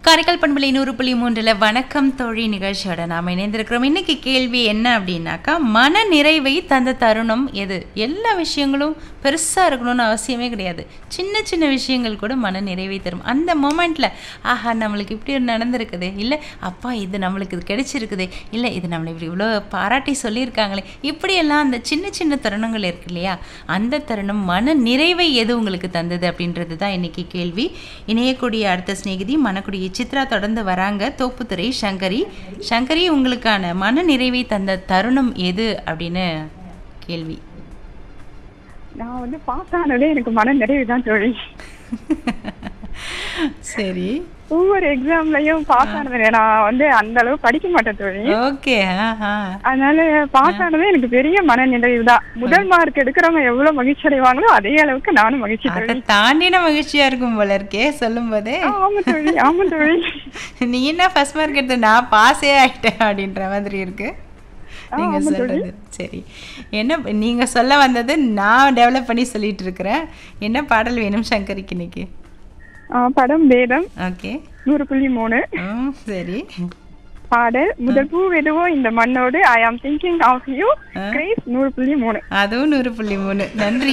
காரைக்கால் பண்பலை நூறு புள்ளி மூன்றில் வணக்கம் தோழி நிகழ்ச்சியோட நாம் இணைந்திருக்கிறோம் இன்னைக்கு கேள்வி என்ன அப்படின்னாக்கா மன நிறைவை தந்த தருணம் எது எல்லா விஷயங்களும் பெருசாக இருக்கணும்னு அவசியமே கிடையாது சின்ன சின்ன விஷயங்கள் கூட மன நிறைவை தரும் அந்த மொமெண்ட்டில் ஆஹா நம்மளுக்கு இப்படி ஒரு நடந்திருக்குது இல்லை அப்பா இது நம்மளுக்கு இது கிடைச்சிருக்குது இல்லை இது நம்மளை இப்படி இவ்வளோ பாராட்டி சொல்லியிருக்காங்களே இப்படியெல்லாம் அந்த சின்ன சின்ன தருணங்கள் இருக்கு இல்லையா அந்த தருணம் மன நிறைவை எது உங்களுக்கு தந்தது அப்படின்றது தான் இன்னைக்கு கேள்வி இணையக்கூடிய அடுத்த சிநேகிதி மணக்குடி சித்ரா தொடர்ந்து வராங்க தோப்புத்துறை சங்கரி சங்கரி உங்களுக்கான மன நிறைவை தந்த தருணம் எது அப்படின்னு கேள்வி நான் வந்து பாஸ் ஆனதே எனக்கு மன நிறைவு தான் தோழி சரி ஒவ்வொரு எக்ஸாம்லயும் பாஸ் ஆனது நான் வந்து அந்த அளவு படிக்க மாட்டேன் தோழி ஓகே ஆஹா அதனால பாஸ் ஆனதே எனக்கு பெரிய மன நிறைவு தான் முதல் மார்க் எடுக்கிறவங்க எவ்வளவு மகிழ்ச்சி அடைவாங்களோ அதே அளவுக்கு நானும் மகிழ்ச்சி அதை தோழி தாண்டின மகிழ்ச்சியா இருக்கும் போல இருக்கே சொல்லும் போதே ஆ, ஆமா தோழி ஆமா தோழி நீ என்ன ஃபர்ஸ்ட் மார்க் எடுத்த நான் பாஸே ஆயிட்டேன் அப்படின்ற மாதிரி இருக்கு நீங்க ஆமா தோழி. சொல்றது சரி என்ன நீங்க சொல்ல வந்தது நான் டெவலப் பண்ணி சொல்லிட்டு இருக்கிறேன் என்ன பாடல் வேணும் சங்கரிக்கு இன்னைக்கு ஆ, படம் வேதம் ஓகே நூறு புள்ளி மூணு ம் சரி பாடல் முதல் பூ எதுவோ இந்த மண்ணோடு ஐ ஆம் திங்கிங் ஆஃப் யூ கிரேஸ் நூறு புள்ளி மூணு அதுவும் நூறு புள்ளி மூணு நன்றி